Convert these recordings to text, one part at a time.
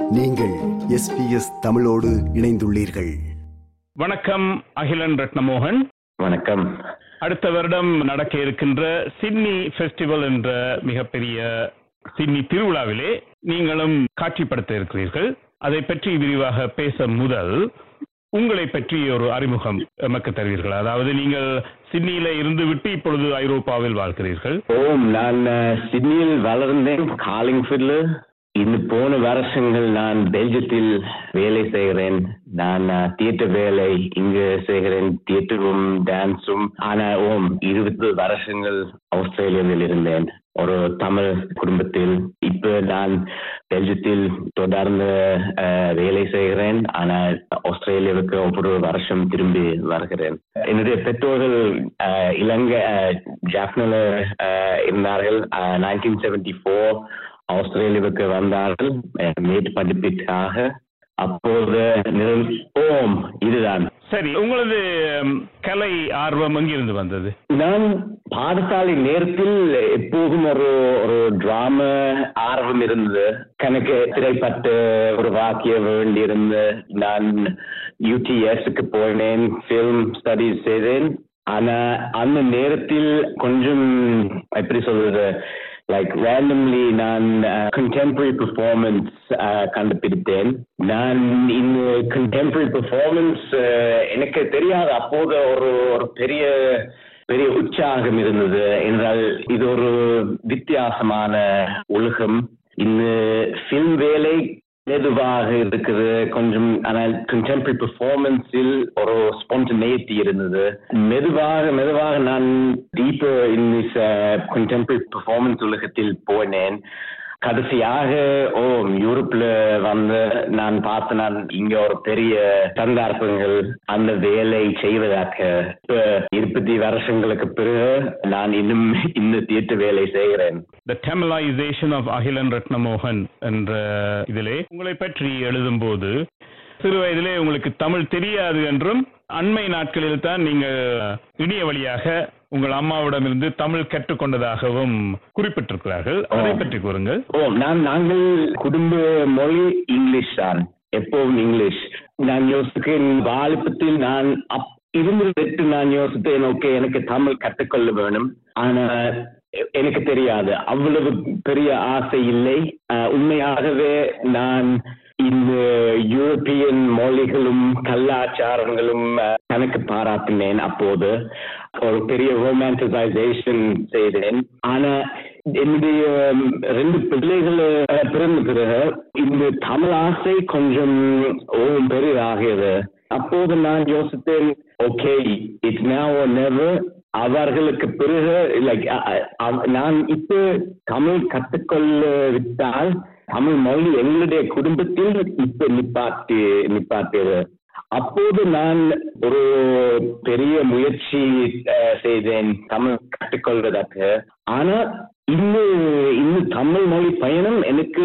நீங்கள் எஸ்பிஎஸ் தமிழோடு இணைந்துள்ளீர்கள் வணக்கம் அகிலன் ரத்னமோகன் வணக்கம் அடுத்த வருடம் நடக்க இருக்கின்ற சிட்னி ஃபெஸ்டிவல் என்ற மிகப்பெரிய சிட்னி திருவிழாவிலே நீங்களும் காட்சிப்படுத்த இருக்கிறீர்கள் அதை பற்றி விரிவாக பேச முதல் உங்களை பற்றி ஒரு அறிமுகம் எமக்கு தருவீர்கள் அதாவது நீங்கள் சிட்னியில இருந்து விட்டு இப்பொழுது ஐரோப்பாவில் வாழ்கிறீர்கள் ஓம் நான் அஹ், சிட்னியில் வளர்ந்தேன் காலிங்ஃபீல்ட்ல இன்னும் போன வருஷங்கள் நான் பெல்ஜியத்தில் வேலை செய்கிறேன் நான் தியேட்டர் வேலை இங்கு செய்கிறேன் தியேட்டரும் டான்ஸும் ஆனா ஓம் இருபது வருஷங்கள் ஆஸ்திரேலியாவில் இருந்தேன் ஒரு தமிழ் குடும்பத்தில் இப்ப நான் பெல்ஜியத்தில் தொடர்ந்து அஹ், வேலை செய்கிறேன் ஆனால் ஆஸ்திரேலியாவுக்கு ஒவ்வொரு வருஷம் திரும்பி வருகிறேன் என்னுடைய பெற்றோர்கள் அஹ், இலங்கை அஹ், ஜாஃப்னால அஹ், இருந்தார்கள் நைன்டீன் செவன்டி ஃபோர் ஆஸ்திரேலியாவுக்கு வந்தார்கள் அஹ், மேற் படிப்பிற்காக அப்போது நிறை- ஓம் இதுதான் சரி உங்களது ம், கலை ஆர்வம் எங்கிருந்து வந்தது நான் பாடசாலை நேரத்தில் எப்போதும் ஒரு ஒரு டிராமா ஆர்வம் இருந்தது கணக்கு திரைப்பட்டு ஒரு வாக்கிய வேண்டியிருந்து நான் யூடிஎஸ்க்கு போனேன் ஃபிலிம் ஸ்டடீஸ் செய்தேன் ஆனா அந்த நேரத்தில் கொஞ்சம் எப்படி சொல்றது லைக் ரேண்டம்லி நான் கண்டெம்பரரி பெர்ஃபார்மன்ஸ் கண்டுபிடித்தேன் நான் இந்த கண்டெம்பரரி பெர்ஃபார்மன்ஸ் எனக்கு தெரியாது அப்போது ஒரு ஒரு பெரிய பெரிய உற்சாகம் இருந்தது என்றால் இது ஒரு வித்தியாசமான உலகம் இந்த ஃபில்ம் வேலை மெதுவாக இருக்குது கொஞ்சம் ஆனால் கண்டெம்பரரி பெர்ஃபார்மன்ஸில் ஒரு ஸ்பான்டனேட்டி இருந்தது மெதுவாக மெதுவாக நான் டீப்பர் இன் கண்டெம்பரரி பெர்ஃபார்மன்ஸ் உலகத்தில் போனேன் கடைசியாக ஓ யூரோப்ல வந்து நான் பார்த்து நான் இங்க ஒரு பெரிய சந்தார்ப்பங்கள் அந்த வேலை செய்வதாக இப்ப இருபத்தி வருஷங்களுக்கு பிறகு நான் இன்னும் இந்த தியேட்டர் வேலை செய்கிறேன் த டெமலைசேஷன் ஆஃப் அகிலன் ரத்னமோகன் என்ற இதிலே உங்களை பற்றி எழுதும்போது சிறு வயதிலே உங்களுக்கு தமிழ் தெரியாது என்றும் அண்மை நாட்களில் தான் நீங்கள் இணைய வழியாக உங்கள் அம்மாவிடமிருந்து தமிழ் கற்றுக்கொண்டதாகவும் குறிப்பிட்டிருக்கிறார்கள் அதை பற்றி கூறுங்கள் ஓ நான் நாங்கள் குடும்ப மொழி இங்கிலீஷ் தான் எப்பவும் இங்கிலீஷ் நான் யோசிக்கிறேன் வாலிபத்தில் நான் அப் இருந்துட்டு நான் யோசித்தேன் ஓகே எனக்கு தமிழ் கற்றுக்கொள்ள வேணும் ஆனா எ- எனக்கு தெரியாது அவ்வளவு பெரிய ஆசை இல்லை அஹ், உண்மையாகவே நான் இந்த யூரோப்பியன் மொழிகளும் கலாச்சாரங்களும் அஹ், கணக்கு பாராட்டினேன் அப்போது ஒரு பெரிய ரொமான்டிசைசேஷன் செய்தேன் ஆனா என்னுடைய ம், ரெண்டு பிள்ளைகள் அஹ், பிறந்த பிறகு இந்த தமிழ் ஆசை கொஞ்சம் ஓம் பெரிதாகியது அப்போது நான் யோசித்தேன் okay it's now or never அவர்களுக்கு பிறகு லைக் நான் இப்ப தமிழ் கற்றுக்கொள்ள விட்டால் தமிழ் மொழி எங்களுடைய குடும்பத்தில் இப்ப நிப்பாட்டி நிப்பாட்டியது அப்போது நான் ஒரு பெரிய முயற்சி அஹ், செய்தேன் தமிழ் கற்றுக்கொள்வதற்கு ஆனா இந்த இந்த தமிழ் மொழி பயணம் எனக்கு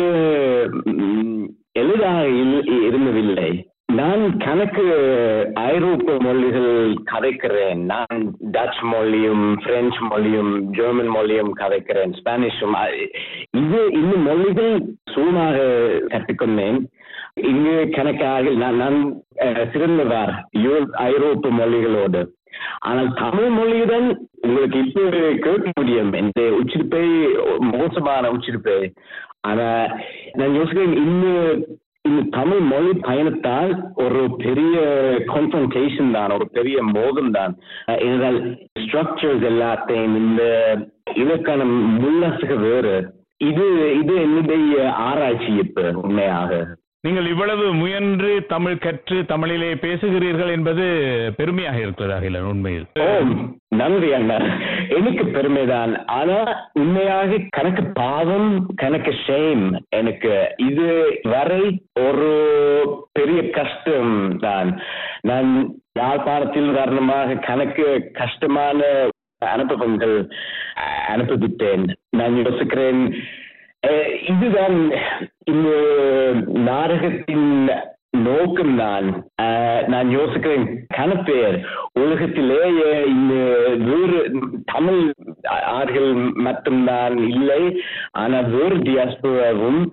ம், எளிதாக இல்- இருந்ததில்லை நான் கணக்கு ஐரோப்பிய மொழிகள் கதைக்கிறேன் நான் டச் மொழியும் பிரெஞ்சு மொழியும் ஜெர்மன் மொழியும் கதைக்கிறேன் ஸ்பானிஷும் அ- இது இந்த மொழிகள் சுகமாக கற்றுக்கொண்டேன் இங்கு கணக்காக நான் நான் அஹ், சிறந்தவர் யூ- ஐரோப்பிய மொழிகளோடு ஆனால் தமிழ் மொழியுடன் உங்களுக்கு இப்போ கேட்க முடியும் இந்த உச்சிருப்பை மோசமான உச்சிருப்பை ஆனா நான் யோசிக்கிறேன் இந்த இந்த தமிழ் மொழி பயணத்தால் ஒரு பெரிய கான்ஃபரன்டேஷன் தான் ஒரு பெரிய மோதம் தான் அஹ் என்றால் ஸ்ட்ரக்சர்ஸ் எல்லாத்தையும் இந்த இலக்கணம் முள்ளசுக வேறு இது இது என்னுடைய ஆராய்ச்சி இப்ப உண்மையாக நீங்கள் இவ்வளவு முயன்று தமிழ் கற்று தமிழிலே பேசுகிறீர்கள் என்பது பெருமையாக இருக்கிறது அகிலன் உண்மையில் ஓ நன்றி அண்ணா எனக்கு பெருமைதான் ஆனா உண்மையாக கணக்கு பாவம் கணக்கு ஷேம் எனக்கு இது வரை ஒரு பெரிய கஷ்டம் தான் நான் யாழ்ப்பாணத்தில் காரணமாக கணக்கு கஷ்டமான அனுபவங்கள் அஹ், அனுபவித்தேன் நான் யோசிக்கிறேன் அஹ், இதுதான் இந்த நாடகத்தின் நோக்கம் நான் நான் யோசிக்கிறேன் கணப்பேர் உலகத்திலேயே இந்த வேறு தமிழ் ஆர்கள் மட்டும்தான் இல்லை ஆனால் வேறு டியாஸ்பராவும்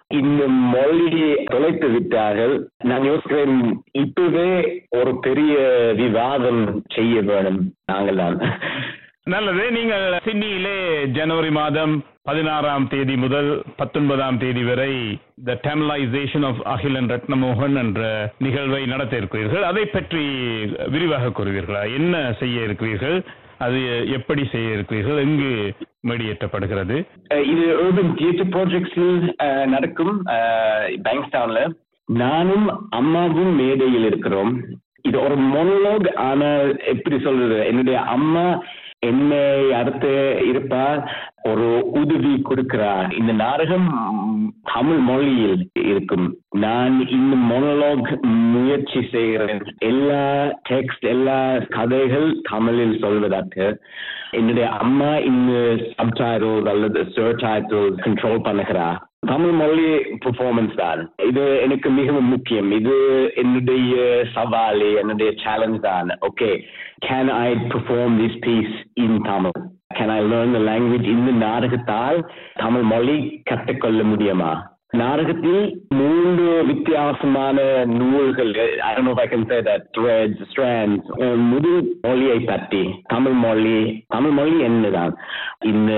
இந்த மொழியை தொலைத்து விட்டார்கள் நான் யோசிக்கிறேன் இப்பவே ஒரு பெரிய விவாதம் செய்ய வேணும் நாங்கள் தான் நல்லது நீங்கள் சிட்னியிலே ஜனவரி மாதம் பதினாறாம் தேதி முதல் பத்தொன்பதாம் தேதி வரை த டெமலைசேஷன் ஆஃப் அகிலன் ரத்னமோகன் என்ற நிகழ்வை நடத்த இருக்கிறீர்கள் அதை பற்றி விரிவாக கூறுவீர்களா என்ன செய்ய இருக்கிறீர்கள் அது எப்படி செய்ய இருக்கிறீர்கள் எங்கு மேடியேற்றப்படுகிறது அஹ் இது urban தியேட்டர் ப்ராஜெக்ட்ஸில் நடக்கும் பேங்க்ஸ்டவுன்ல நானும் அம்மாவும் மேடையில் இருக்கிறோம் இது ஒரு மொனோலாக் ஆனா எப்படி சொல்றது என்னுடைய அம்மா என்னை அடுத்து இருப்பார் ஒரு உதவி கொடுக்கிறார் இந்த நாடகம் தமிழ் மொழியில் இருக்கும் நான் இந்த மொனோலாக் முயற்சி செய்கிறேன் எல்லா டெக்ஸ்ட் எல்லா கதைகள் தமிழில் சொல்வதற்கு என்னுடைய அம்மா இந்த சப்டைட்டில் அல்லது சர் டைட்டில் கண்ட்ரோல் பண்ணுகிறார் தமிழ் மொழி பெர்ஃபார்மன்ஸ் தான் இது எனக்கு மிகவும் முக்கியம் இது என்னுடைய சவால் என்னுடைய சேலஞ்ச் தான் okay can I perform this piece in Tamil can I learn the language இந்த நாடகத்தால் தமிழ் மொழி கற்றுக்கொள்ள முடியுமா நாடகத்தில் மூன்று வித்தியாசமான நூல்கள் I don't know if I can say that threads, strands அஹ் முதல் மொழியை பற்றி தமிழ் மொழி தமிழ் மொழி என்னதான் இந்த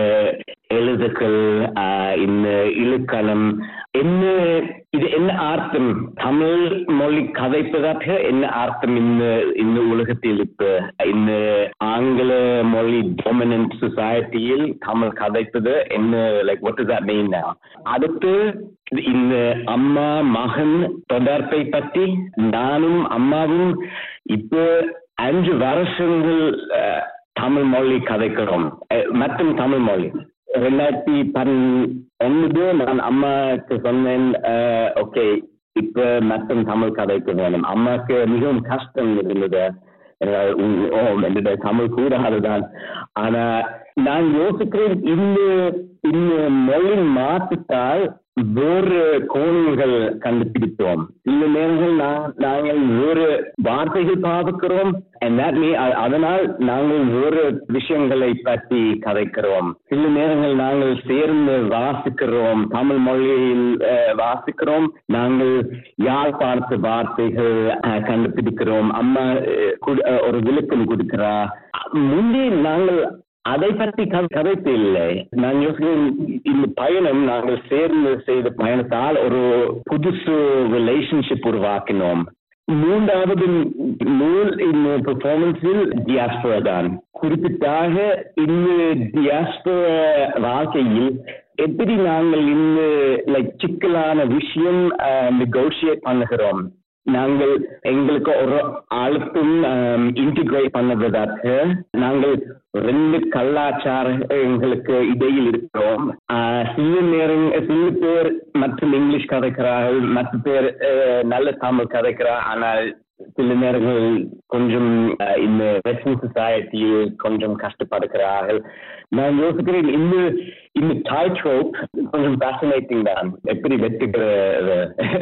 எழுதுகள் ஆஹ் இந்த இலக்கணம் என்ன இது என்ன அர்த்தம் தமிழ் மொழி கதைப்பதற்கு என்ன அர்த்தம் இந்த இந்த உலகத்தில் இப்ப இந்த ஆங்கில மொழி டாமினன்ட் சொசைட்டியில் தமிழ் கதைப்பது என்ன like what is that mean அடுத்து இந்த அம்மா மகன் தொடர்பை பற்றி நானும் அம்மாவும் இப்போ அஞ்சு வருஷங்கள் அஹ், தமிழ் மொழி கதைக்கிறோம் அஹ், மற்றும் தமிழ் மொழி ரெண்டாயிரத்தி பன் ஒன்பது நான் அம்மாக்கு சொன்னேன் ஓகே இப்ப மற்றும் தமிழ் கதைக்கு வேணும் அம்மாக்கு மிகவும் கஷ்டம் இருந்தது அஹ், உம், ஓ என்னுடைய தமிழ் கூடாதுதான் ஆனா நான் யோசிக்கிறேன் இந்த இந்த மொழி மாற்றத்தால் வேறு கோணங்கள் கண்டுபிடித்தோம் சில நேரங்கள் நா- நாங்கள் வேறு வார்த்தைகள் பாவிக்கிறோம் and that may- அ- அதனால் நாங்கள் வேறு விஷயங்களை பற்றி கதைக்கிறோம் சில நேரங்கள் நாங்கள் சேர்ந்து வாசிக்கிறோம் தமிழ் மொழியில் அஹ், வாசிக்கிறோம் நாங்கள் யாழ்ப்பாணத்து வார்த்தைகள் அஹ், கண்டுபிடிக்கிறோம் அம்மா அஹ், குடு- அஹ், ஒரு விளக்கம் கொடுக்கிறா முன்னே நாங்கள் அதை பற்றி க- கதைத்து இல்லை நான் யோசிக்கிறேன் இந்த பயணம் நாங்கள் சேர்ந்து செய்த பயணத்தால் ஒரு புதுசு ரிலேஷன்ஷிப் உருவாக்கினோம் மூன்றாவது நூல் இந்த பெர்ஃபார்மன்ஸில் டியாஸ்பரா தான் குறிப்பிட்டாக இந்த டியாஸ்பரா வாழ்க்கையில் எப்படி நாங்கள் இந்த லைக் சிக்கலான விஷயம் நெகோஷியேட் பண்ணுகிறோம் நாங்கள் எங்களுக்கு ஒரு அழுத்தம் இன்டிகிரேட் பண்ணுவதற்கு நாங்கள் ரெண்டு கலாச்சாரங்களுக்கு இடையில் இருக்கிறோம் ஆஹ் சில நேரம் சில பேர் மற்றும் இங்கிலீஷ் கதைக்கிறார்கள் மற்ற பேர் அஹ், நல்ல தமிழ் கதைக்கிறார் ஆனால் சில நேரங்கள் கொஞ்சம் அஹ், இந்த வெஸ்டர்ன் சொசைட்டியில் கொஞ்சம் கஷ்டப்படுகிறார்கள் நான் யோசிக்கிறேன் இந்த இந்த டைட்ரோப் கொஞ்சம் ஃபேசினேட்டிங் தான் எப்படி வெட்டுகிற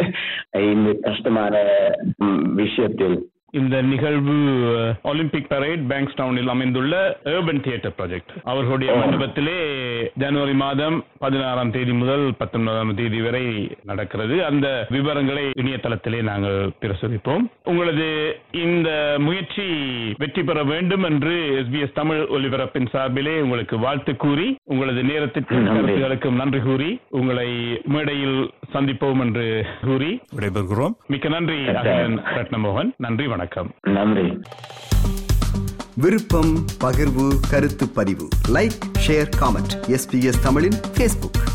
இந்த கஷ்டமான ம், விஷயத்தில் இந்த நிகழ்வு ஒலிம்பிக் பரேட் பேங்க்ஸ்டவுனில் அமைந்துள்ள ஏர்பன் தியேட்டர் ப்ராஜெக்ட் அவர்களுடைய மண்டபத்திலே ஜனவரி மாதம் பதினாறாம் தேதி முதல் பத்தொன்பதாம் தேதி வரை நடக்கிறது அந்த விவரங்களை இணையதளத்திலே நாங்கள் பிரசுரிப்போம் உங்களது இந்த முயற்சி வெற்றி பெற வேண்டும் என்று எஸ்பிஎஸ் தமிழ் ஒலிபரப்பின் சார்பிலே உங்களுக்கு வாழ்த்து கூறி உங்களது நேரத்திற்கும் நன்றி. கருத்துகளுக்கும் நன்றி கூறி உங்களை மேடையில் சந்திப்போம் என்று கூறி விடைபெறுகிறோம் மிக்க நன்றி அகிலன் ரத்னமோகன் நன்றி வணக்கம் நன்றி விருப்பம் பகிர்வு கருத்து பதிவு லைக் ஷேர் காமெண்ட் எஸ்பிஎஸ் தமிழின் ஃபேஸ்புக்